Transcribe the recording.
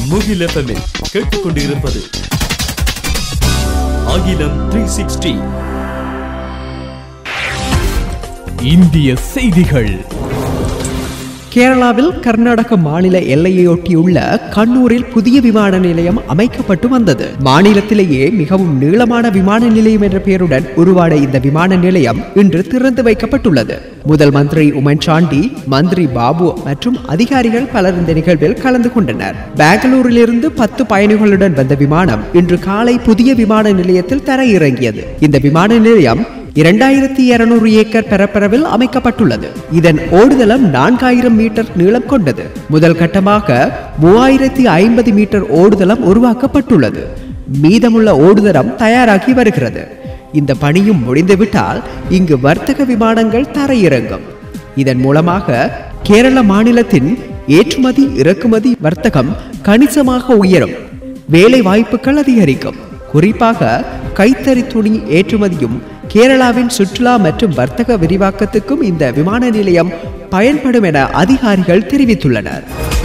முகில் எஃப்எம்மில் கேட்டுக்கொண்டிருப்பது அகிலம் த்ரீ சிக்ஸ்டி இந்திய செய்திகள் கேரளாவில் கர்நாடக மாநில எல்லையொட்டியுள்ள கண்ணூரில் புதிய விமான நிலையம் அமைக்கப்பட்டு வந்தது மாநிலத்திலேயே மிகவும் நீளமான விமான நிலையம் என்ற பெயருடன் உருவான இந்த விமான நிலையம் இன்று திறந்து வைக்கப்பட்டுள்ளது முதல் மந்திரி உமன் சாண்டி மந்திரி பாபு மற்றும் அதிகாரிகள் பலர் இந்த நிகழ்வில் கலந்து கொண்டனர் பெங்களூரிலிருந்து பத்து பயணிகளுடன் வந்த விமானம் இன்று காலை புதிய விமான நிலையத்தில் தரையிறங்கியது இந்த விமான நிலையம் இரண்டாயிரத்தி இருநூறு ஏக்கர் பரப்பளவில் அமைக்கப்பட்டுள்ளது இதன் ஓடுதளம் நான்காயிரம் மீட்டர் நீளம் கொண்டது முதல் கட்டமாக மூவாயிரத்தி ஐம்பது மீட்டர் ஓடுதளம் உருவாக்கப்பட்டுள்ளது மீதமுள்ள ஓடுதளம் தயாராகி வருகிறது இந்த பணியும் முடிந்துவிட்டால் இங்கு வர்த்தக விமானங்கள் தரையிறங்கும் இதன் மூலமாக கேரள மாநிலத்தின் ஏற்றுமதி இறக்குமதி வர்த்தகம் கணிசமாக உயரும் வேலை வாய்ப்புகள் அதிகரிக்கும் குறிப்பாக கைத்தறி துணி ஏற்றுமதியும் கேரளாவின் சுற்றுலா மற்றும் வர்த்தக விரிவாக்கத்துக்கும் இந்த விமான நிலையம் பயன்படும் என அதிகாரிகள் தெரிவித்துள்ளனர்